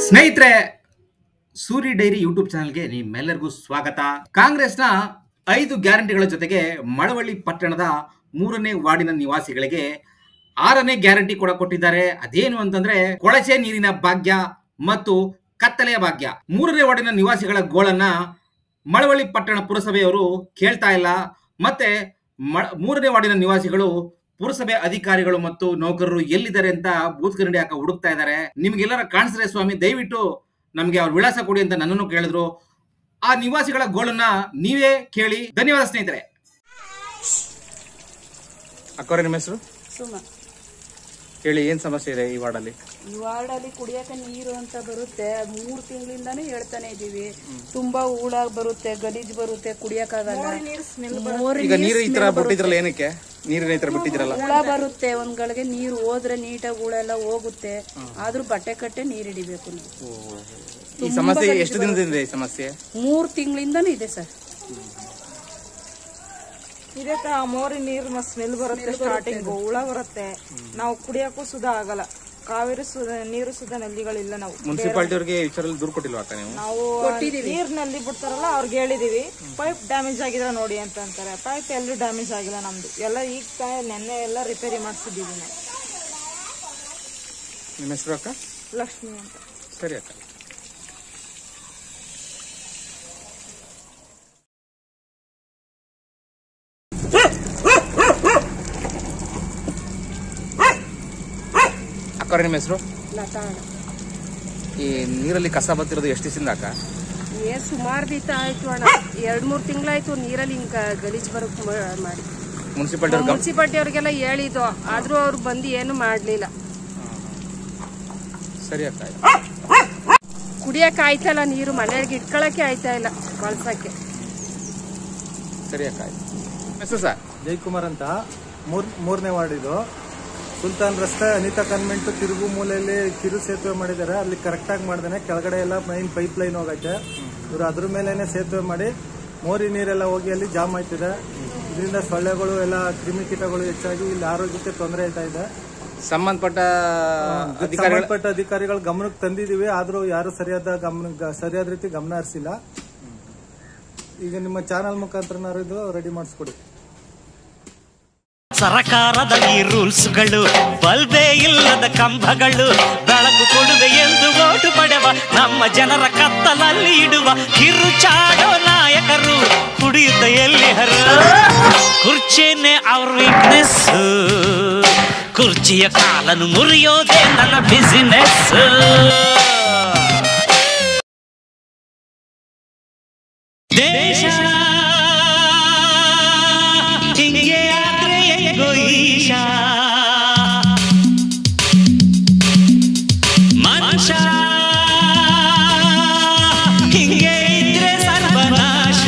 ಸ್ನೇಹಿತರೆ Suri diary YouTube ಚಾನಲ್ಗೆ ನಿಮ್ಮೆಲ್ಲರಿಗೂ ಸ್ವಾಗತ ಕಾಂಗ್ರೆಸ್ನ ಐದು ಗ್ಯಾರಂಟಿಗಳ ಜೊತೆಗೆ ಮಳವಳ್ಳಿ ಪಟ್ಟಣದ ಮೂರನೇ ವಾರ್ಡಿನ ನಿವಾಸಿಗಳಿಗೆ ಆರನೇ ಗ್ಯಾರಂಟಿ ಕೂಡ ಕೊಟ್ಟಿದ್ದಾರೆ ಅದೇನು ಅಂತಂದ್ರೆ ಕೊಳಚೆ ನೀರಿನ ಭಾಗ್ಯ ಮತ್ತು ಕತ್ತಲೆಯ ಭಾಗ್ಯ ಮೂರನೇ ವಾರ್ಡಿನ ನಿವಾಸಿಗಳ ಗೋಳನ್ನ ಮಳವಳ್ಳಿ ಪಟ್ಟಣ ಪುರಸಭೆಯವರು ಕೇಳ್ತಾ ಇಲ್ಲ ಮತ್ತೆ ಮ- ಮೂರನೇ ವಾರ್ಡಿನ ನಿವಾಸಿಗಳು ಪುರಸಭೆ ಅಧಿಕಾರಿಗಳು ಮತ್ತು ನೌಕರರು ಎಲ್ಲಿದ್ದಾರೆ ಅಂತ ಬೂತ್ ಗರಡಿ ಹಾಕ ಹುಡುಕ್ತಾ ಇದ್ದಾರೆ ನಿಮ್ಗೆಲ್ಲರ ಕಾಣಿಸಿದ್ರೆ ಸ್ವಾಮಿ ದಯವಿಟ್ಟು ನಮ್ಗೆ ಅವ್ರ ವಿಳಾಸ ಕೊಡಿ ಅಂತ ನನ್ನನ್ನು ಕೇಳಿದ್ರು ಆ ನಿವಾಸಿಗಳ ಗೋಳನ್ನ ನೀವೇ ಕೇಳಿ ಧನ್ಯವಾದ ಸ್ನೇಹಿತರೆ ಅಕ್ಕವ್ರೆ ನಿಮ್ಮ ಹೆಸರು ಸುಮ ಹೇಳಿ ಏನ್ ಸಮಸ್ಯೆ ಇದೆ ಈ ವಾರ್ಡಲ್ಲಿ ಈ ವಾರ್ಡಲ್ಲಿ ಕುಡಿಯಕ್ಕೆ ನೀರು ಅಂತ ಬರುತ್ತೆ ಮೂರ್ ತಿಂಗಳಿಂದಾನೇ ಹೇಳ್ತಾನೆ ಇದೀವಿ ತುಂಬಾ ಹೂಳ ಬರುತ್ತೆ ಗಲೀಜ್ ಬರುತ್ತೆ ಕುಡಿಯಕ್ಕಾಗಲ್ಲ ಮೋರಿ ಈಗ ನೀರು ಈ ತರ ಬಿಟ್ಟಿದ್ರಲ್ಲ ಏನಕ್ಕೆ ನೀರಿನ ಈ ತರ ಬಿಟ್ಟಿದ್ರಲ್ಲ ಹುಳ ಬರುತ್ತೆ ಒಂದ್ ಗಳಿಗೆ ನೀರು ಹೋದ್ರೆ ನೀಟಾಗಿ ಹುಳ ಎಲ್ಲ ಹೋಗುತ್ತೆ ಆದ್ರೂ ಬಟ್ಟೆ ಕಟ್ಟೆ ನೀರ್ ಹಿಡಿಬೇಕು ನಾವು ಈ ಸಮಸ್ಯೆ ಎಷ್ಟು ದಿನದಿಂದ ಇದೆ ಈ ಸಮಸ್ಯೆ ಮೂರ್ ತಿಂಗಳಿಂದಾನೇ ಇದೆ ಸರ್ ಇದಕ್ಕೆ ಮೋರಿ ನೀರಿನ ಸ್ಮೆಲ್ ಬರುತ್ತೆ ಸ್ಟಾರ್ಟಿಂಗ್ ಹುಳ ಬರುತ್ತೆ ನಾವು ಕುಡಿಯಕ್ಕೂ ಸುಧಾ ಆಗಲ್ಲ ಕಾವೇರಿ ಸುಧ ನೀರು ಸುಧಾ ನಲ್ಲಿಗಳಿಲ್ಲ ನಾವು ಮುನ್ಸಿಪಾಲಿಟಿ ಅವ್ರಿಗೆ ವಿಚಾರದಲ್ಲಿ ದೂರ ಕೊಟ್ಟಿಲ್ವಾ ಅಕ್ಕ ನೀವು ನಾವು ನೀರ್ ನಲ್ಲಿ ಬಿಡ್ತಾರಲ್ಲ ಅವ್ರಿಗೆ ಹೇಳಿದೀವಿ ಪೈಪ್ ಡ್ಯಾಮೇಜ್ ಆಗಿದ್ರೆ ನೋಡಿ ಅಂತ ಅಂತಾರೆ ಪೈಪ್ ಎಲ್ಲೂ ಡ್ಯಾಮೇಜ್ ಆಗಿಲ್ಲ ನಮ್ದು ಎಲ್ಲ ಈಗ ತಾನೇ ನೆನ್ನೆ ಎಲ್ಲ ರಿಪೇರಿ ಮಾಡಿಸಿದ್ದೀವಿ ನಾವು ನಿಮ್ಮ ಹೆಸರು ಅಕ್ಕ ಲಕ್ಷ್ಮಿ ಅಂತ ಸರಿ ಅಕ್ಕ ಅಕ್ಕವ್ರೆ ನಿಮ್ಮ ಹೆಸರು ಲತಾ ಈ ನೀರಲ್ಲಿ ಕಸ ಬತ್ತಿರೋದು ಎಷ್ಟು ದಿವಸದಿಂದ ಅಕ್ಕ ಏ ಸುಮಾರು ದಿವಸ ಆಯ್ತು ಅಣ್ಣ ಎರಡ್ ಮೂರ್ ತಿಂಗಳಾಯ್ತು ನೀರಲ್ಲಿ ಹಿಂಗ ಗಲೀಜ್ ಬರೋಕ್ ಮ- ಮಾಡಿ ಮುನ್ಸಿಪಾಲಿಟಿ ಅವ್ರ ಗಮನ ಮುನ್ಸಿಪಾಲ್ಟಿ ಅವ್ರಿಗೆಲ್ಲ ಹೇಳಿದ್ದು ಆದ್ರೂ ಅವ್ರು ಬಂದು ಏನು ಮಾಡ್ಲಿಲ್ಲ ಸರಿ ಅಕ್ಕ ಆಯ್ತು. ಕುಡಿಯಕ್ಕೆ ಆಯ್ತಾ ಇಲ್ಲ ನೀರು ಮನೆಗೆ ಇಟ್ಕೊಳಕ್ಕೆ ಆಯ್ತಾ ಇಲ್ಲ ಬಳಸಕ್ಕೆ ಸರಿ ಅಕ್ಕ ಆಯ್ತು ನಿಮ್ಮ ಹೆಸರು ಸರ್ ಜಯಕುಮಾರ್ ಅಂತ ಮೂರ್ ಮೂರನೇ ವಾರ್ಡ್ ಇದು ಸುಲ್ತಾನ್ ರಸ್ತೆ ಅನಿತಾ ಕಾನ್ವೆಂಟ್ ತಿರುಗು ಮೂಲೆಯಲ್ಲಿ ಕಿರು ಸೇತುವೆ ಮಾಡಿದ್ದಾರೆ ಅಲ್ಲಿ ಕರೆಕ್ಟ್ ಆಗಿ ಮಾಡ್ದೇನೆ ಕೆಳಗಡೆ ಎಲ್ಲ ಮೈನ್ ಪೈಪ್ ಲೈನ್ ಹೋಗೈತೆ ಇವರು ಅದ್ರ ಮೇಲೇನೆ ಸೇತುವೆ ಮಾಡಿ ಮೋರಿ ನೀರೆಲ್ಲ ಹೋಗಿ ಅಲ್ಲಿ ಜಾಮ್ ಆಯ್ತಿದೆ ಇದರಿಂದ ಸೊಳ್ಳೆಗಳು ಎಲ್ಲ ಕ್ರಿಮಿಕೀಟಗಳು ಹೆಚ್ಚಾಗಿ ಇಲ್ಲಿ ಆರೋಗ್ಯಕ್ಕೆ ತೊಂದರೆ ಆಯ್ತಾ ಇದೆ ಸಂಬಂಧಪಟ್ಟ ಅಧಿಕಾರಿಗಳ ಸಂಬಂಧಪಟ್ಟ ಅಧಿಕಾರಿಗಳ ಗಮನಕ್ಕೆ ತಂದಿದೀವಿ ಆದ್ರೂ ಯಾರು ಸರಿಯಾದ ಗಮನ ಗ- ಸರಿಯಾದ ರೀತಿ ಗಮನ ಹರಿಸಿಲ್ಲ ಈಗ ನಿಮ್ಮ ಚಾನಲ್ ಮುಖಾಂತರ ಇದು ರೆಡಿ ಮಾಡಿಸ್ಕೊಡಿ ಸರಕಾರದ ಈ ರೂಲ್ಸ್ಗಳು ಬಲ್ಬೇ ಇಲ್ಲದ ಕಂಬಗಳು ಬೆಳಕು ಕೊಡುವೆ ಎಂದು ಓಟು ಪಡೆವ ನಮ್ಮ ಜನರ ಕತ್ತಲಲ್ಲಿ ಇಡುವ ಕಿರುಚಾಡೋ ನಾಯಕರು ಕುಡಿಯುತ್ತ ಎಲ್ಲಿ ಹರು ಕುರ್ಚಿನೇ ಅವ್ರ ವೀಕ್ನೆಸ್ ಕುರ್ಚಿಯ ಕಾಲನ್ನು ಮುರಿಯೋದೇ ನನ್ನ ಬಿಸಿನೆಸ್ ದೇಶ ಹಿಂಗೆ ಆದ್ರೆ ಹೆಂಗೋ ಈಶ ಮನುಷ್ಯ ಹಿಂಗೆ ಇದ್ರೆ ಸರ್ವನಾಶ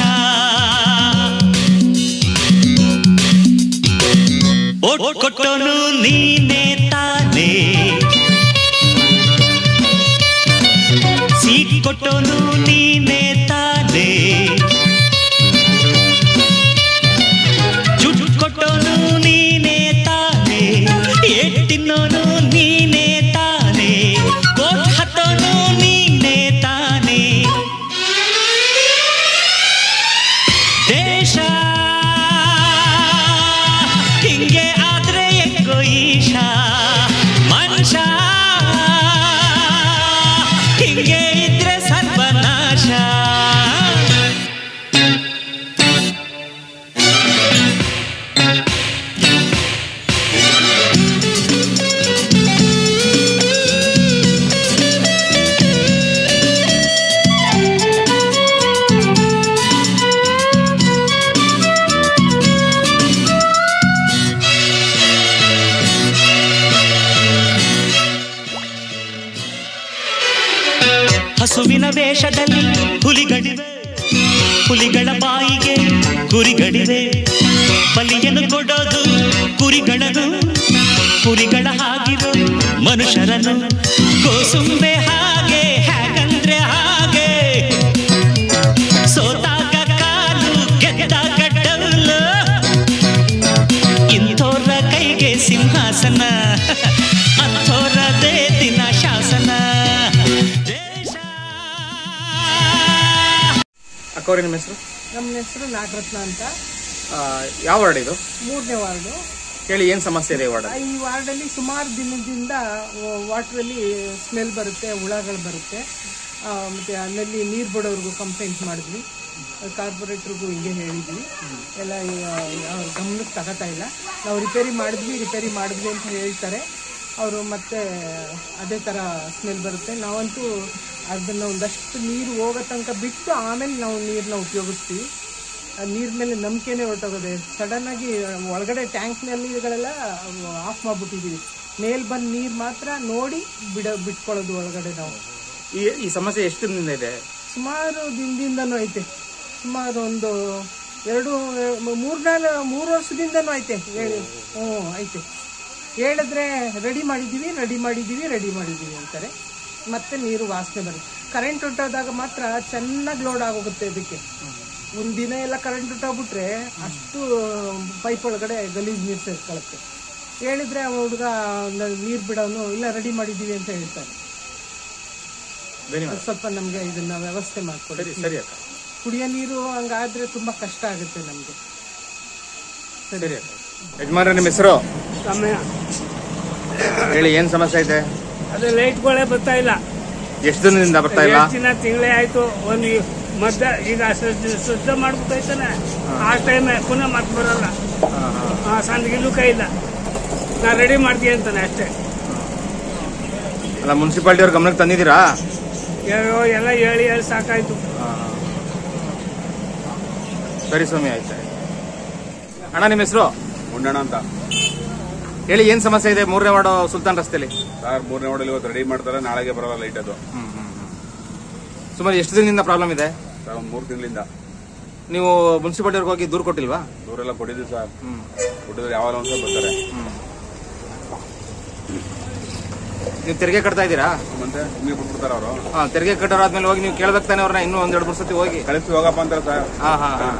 ಓಟ್ ಕೊಟ್ಟನು ನೀನೇ ತಾನೇ ಸೀಟ್ ಕೊಟ್ಟನು ನೀನೇ ತಾನೇ ಜುಟ್ ಕೊಟ್ಟೋನು ನೀನೇ ತಾನೇ ಏಟ್ ತಿನ್ನೋನು ನೀನೇ ತಾನೇ ಕೋಟ್ ಹತ್ತೋನು ನೀನೇ ತಾನೇ ದೇಶ ಹಿಂಗೆ ಆದ್ರೆ ಹೆಂಗೋ ಈಶ ಮನುಷ್ಯ ಹಿಂಗೆ ಇದ್ರೆ ಸರ್ವನಾಶ ಹಸುವಿನ ವೇಷದಲ್ಲಿ ಹುಲಿಗಳಿವೆ ಹುಲಿಗಳ ಬಾಯಿಗೆ ಕುರಿಗಳಿವೆ ಬಲಿಯನ್ನು ಕೊಡೋದು ಕುರಿಗಳನ್ನು ಕುರಿಗಳ ಹಾಗಿರೋ ಮನುಷ್ಯರನ್ನು ಕೋಸುಂಬೆ ಹಾಗೆ ಹೇಗಂದ್ರೆ ಹಾಗೆ ಸೋತಾಗ ಕಾಲು ಗೆದ್ದಾಗ ಡೌಲು ಇಂಥೋರ ಕೈಗೆ ಸಿಂಹಾಸನ ಅಂಥೋರದೇ ದಿನ ಶಾಸನ ದೇಶ ಅಕ್ಕವ್ರೆ ನಿಮ್ಮ ಹೆಸರು ನಮ್ಮ ಹೆಸರು ನಾಗರತ್ನ ಅಂತ ಯಾವ ವಾರ್ಡ್ ಇದು ಮೂರನೇ ವಾರ್ಡು ಹೇಳಿ ಏನ್ ಸಮಸ್ಯೆ ಇದೆ ಈ ವಾರ್ಡ್ ಈ ವಾರ್ಡಲ್ಲಿ ಸುಮಾರು ದಿನದಿಂದ ವಾಟ್ರಲ್ಲಿ ಸ್ಮೆಲ್ ಬರುತ್ತೆ ಹುಳಗಳು ಬರುತ್ತೆ ಆ, ಮತ್ತೆ ಅಲ್ಲಲ್ಲಿ ನೀರು ಬಿಡೋರ್ಗು ಕಂಪ್ಲೇಂಟ್ ಮಾಡಿದ್ವಿ ಕಾರ್ಪೊರೇಟ್ರಿಗೂ ಹಿಂಗೆ ಹೇಳಿದ್ವಿ ಎಲ್ಲ ಅವ್ರ ಗಮನಕ್ಕೆ ತಗೋತಾ ಇಲ್ಲ ನಾವು ರಿಪೇರಿ ಮಾಡಿದ್ವಿ ರಿಪೇರಿ ಮಾಡಿದ್ವಿ ಅಂತ ಹೇಳ್ತಾರೆ ಅವರು ಮತ್ತೆ ಅದೇ ಥರ ಸ್ಮೆಲ್ ಬರುತ್ತೆ ನಾವಂತೂ ಅದನ್ನು ಒಂದಷ್ಟು ನೀರು ಹೋಗೋ ತನಕ ಬಿಟ್ಟು ಆಮೇಲೆ ನಾವು ನೀರನ್ನ ಉಪಯೋಗಿಸ್ತೀವಿ ಆ ನೀರ್ ಮೇಲೆ ನಂಬಿಕೆನೇ ಹೊರಟೋಗೋದೆ ಸಡನ್ ಆಗಿ ಒಳಗಡೆ ಟ್ಯಾಂಕ್ನಲ್ಲಿಗಳೆಲ್ಲ ಆಫ್ ಮಾಡ್ಬಿಟ್ಟಿದೀವಿ ಮೇಲ್ ಬಂದ್ ನೀರ್ ಮಾತ್ರ ನೋಡಿ ಬಿಡ ಬಿಟ್ಕೊಳ್ಳೋದು ಒಳಗಡೆ ನಾವು ಈ ಈ ಸಮಸ್ಯೆ ಎಷ್ಟು ದಿನದಿಂದ ಇದೆ ಸುಮಾರು ದಿನದಿಂದನೂ ಐತೆ ಸುಮಾರು ಒಂದು ಎರಡು ಮೂರ್ನಾಲ್ಕು ಮೂರು ವರ್ಷದಿಂದನೂ ಐತೆ ಹೇಳಿ ಹ್ಞೂ ಐತೆ ಹೇಳಿದ್ರೆ ರೆಡಿ ಮಾಡಿದ್ದೀವಿ ರೆಡಿ ಮಾಡಿದ್ದೀವಿ ರೆಡಿ ಮಾಡಿದ್ದೀವಿ ಅಂತಾರೆ ಮತ್ತೆ ನೀರು ವಾಸನೆ ಬರುತ್ತೆ ಕರೆಂಟ್ ಹೊಟ್ಟೋದಾಗ ಮಾತ್ರ ಚೆನ್ನಾಗಿ ಲೋಡ್ ಆಗೋಗುತ್ತೆ ಇದಕ್ಕೆ ಒಂದು ದಿನ ಎಲ್ಲ ಕರೆಂಟ್ ಹೊಟ್ಟೋಗ್ಬಿಟ್ರೆ ಅಷ್ಟು ಪೈಪ್ ಒಳಗಡೆ ಗಲೀಜು ನೀರು ಸೇರ್ಕೊಳ್ಳುತ್ತೆ ಹೇಳಿದ್ರೆ ಹುಡುಗ ನೀರು ಬಿಡೋನು ಇಲ್ಲ ರೆಡಿ ಮಾಡಿದ್ದೀವಿ ಅಂತ ಹೇಳ್ತಾರೆ ಧನ್ಯವಾದ ಸ್ವಲ್ಪ ನಮಗೆ ಇದನ್ನ ವ್ಯವಸ್ಥೆ ಮಾಡ್ಕೊಡಿ ಸರಿ ಸರಿ ಅಕ್ಕ ಕುಡಿಯೋ ನೀರು ಹಂಗಾದ್ರೆ ತುಂಬಾ ಕಷ್ಟ ಆಗುತ್ತೆ ನಮಗೆ ಸರಿ ಅಕ್ಕ ಯಜಮಾನ್ರೆ ನಿಮ್ಮ ಹೆಸರು ಹೇಳಿ ಏನ್ ಸಮಸ್ಯೆ ಇದೆ ಅದು ಲೈಟ್ಗಳೇ ಬರ್ತಾ ಇಲ್ಲ ಎಷ್ಟು ದಿನದಿಂದ ಬರ್ತಾ ಇಲ್ಲ ಎಷ್ಟು ದಿನ ತಿಂಗಳೇ ಆಯ್ತು ಒಂದು ಮದ್ದ ಈಗ ಸ್ವಚ್ಛ ಸ್ವಚ್ಛ ಮಾಡ್ಬಿಟ್ಟೈತಾನೆ ಆ ಟೈಮ್ ಪುನಃ ಮತ್ತೆ ಬರಲ್ಲ ಆ ಸಂದಿಗಿಲ್ಲೂ ಕೈ ಇಲ್ಲ ನಾ ರೆಡಿ ಮಾಡ್ತೀನಿ ಅಂತಾನೆ ಅಷ್ಟೇ ಅಲ್ಲ ಮುನ್ಸಿಪಾಲಿಟಿ ಅವ್ರ ಗಮನಕ್ಕೆ ತಂದಿದ್ದೀರಾ ಅಯ್ಯೋ, ಎಲ್ಲ ಹೇಳಿ ಹೇಳಿ ಸಾಕಾಯ್ತು ಸರಿ ಸ್ವಾಮಿ ಆಯ್ತು ಅಣ್ಣ ನಿಮ್ಮ ಹೆಸರು ಮುಂಡಣ ಅಂತ ಹೇಳಿ ಏನ್ ಸಮಸ್ಯೆ ಇದೆ ಮೂರನೇ ವಾರ್ಡ್ ಸುಲ್ತಾನ್ ರಸ್ತೆಯಲ್ಲಿ ಸರ್ ಮೂರನೇ ವಾರ್ಡಲ್ಲಿ ಇವತ್ತು ರೆಡಿ ಮಾಡ್ತಾರೆ ನಾಳೆಗೆ ಬರಲ್ಲ ಲೈಟ್ ಅದು ಸುಮಾರು ಎಷ್ಟು ದಿನದಿಂದ ಪ್ರಾಬ್ಲಮ್ ಇದೆ ಸರ್ ಒಂದು ಮೂರು ತಿಂಗಳಿಂದ ನೀವು ಮುನ್ಸಿಪಾಲಿಟಿ ಅವ್ರಿಗೆ ಹೋಗಿ ದೂರ ಕೊಟ್ಟಿಲ್ವಾ ದೂರೆಲ್ಲ ಕೊಟ್ಟಿದ್ವಿ ಸರ್ ಕೊಟ್ಟಿದ್ರೆ ಯಾವಾಗ ಒಂದ್ಸಲ ಬರ್ತಾರೆ ನೀವು ತೆರಿಗೆ ಕಟ್ತಾ ಇದ್ದೀರಾ ಮತ್ತೆ ನಿಮಗೆ ಬಿಟ್ಬಿಡ್ತಾರೆ ಅವರು ಹಾ ತೆರಿಗೆ ಕಟ್ಟೋರಾದ್ಮೇಲೆ ಹೋಗಿ ನೀವು ಕೇಳ್ಬೇಕು ತಾನೆ ಅವ್ರನ್ನ ಇನ್ನೂ ಒಂದೆರಡು ಮೂರು ಸತಿ ಹೋಗಿ ಕಳಿಸಿ ಹೋಗಪ್ಪ ಅಂತಾರೆ ಸರ್ ಹಾ ಹಾ ಹಾ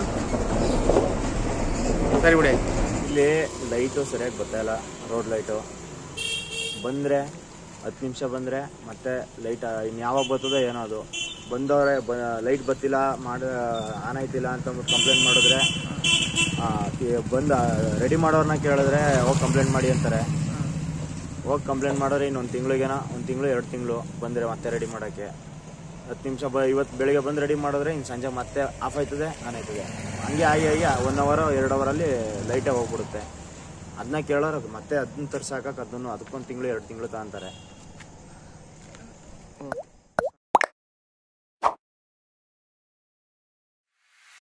ಸರಿ ಬಿಡಿ ಇಲ್ಲಿ ಲೈಟು ಸರಿಯಾಗಿ ಬರ್ತಾ ಇಲ್ಲ ರೋಡ್ ಲೈಟು ಬಂದರೆ ಹತ್ತು ನಿಮಿಷ ಬಂದರೆ ಮತ್ತೆ ಲೈಟ್ ಇನ್ನು ಯಾವಾಗ ಬರ್ತದೋ ಏನೋ ಅದು ಬಂದವ್ರೆ ಬ ಲೈಟ್ ಬರ್ತಿಲ್ಲ ಮಾಡ ಆನ್ ಆಯ್ತಿಲ್ಲ ಅಂತಂದ್ಬಿಟ್ಟು ಕಂಪ್ಲೇಂಟ್ ಮಾಡಿದ್ರೆ ಆ, ತಿ- ಬಂದು ರೆಡಿ ಮಾಡೋರನ್ನ ಕೇಳಿದ್ರೆ ಹೋಗಿ ಕಂಪ್ಲೇಂಟ್ ಮಾಡಿ ಅಂತಾರೆ ಹೋಗಿ ಕಂಪ್ಲೇಂಟ್ ಮಾಡಿದ್ರೆ ಇನ್ನೊಂದು ತಿಂಗಳಿಗೇನೋ ಒಂದು ತಿಂಗಳು ಎರಡು ತಿಂಗಳು ಬಂದರೆ ಮತ್ತೆ ರೆಡಿ ಮಾಡೋಕ್ಕೆ ಹತ್ತು ನಿಮಿಷ ಬ ಇವತ್ತು ಬೆಳಿಗ್ಗೆ ಬಂದು ರೆಡಿ ಮಾಡಿದ್ರೆ ಇನ್ನು ಸಂಜೆ ಮತ್ತೆ ಆಫ್ ಆಯ್ತದೆ ಆನ್ ಆಯ್ತದೆ ಹಂಗೆ ಆಗಿ ಆಗಿ ಒನ್ ಅವರ್ ಎರಡು ಅವರಲ್ಲಿ ಲೈಟೇ ಹೋಗ್ಬಿಡುತ್ತೆ ಅದನ್ನ ಕೇಳೋರು ಮತ್ತೆ ಅದನ್ನ ತರ್ಸಾಕಕ್ಕೆ ಅದನ್ನು ಅದಕ್ಕೊಂದು ತಿಂಗಳು ಎರಡು ತಿಂಗಳು ತಗೊಂತಾರೆ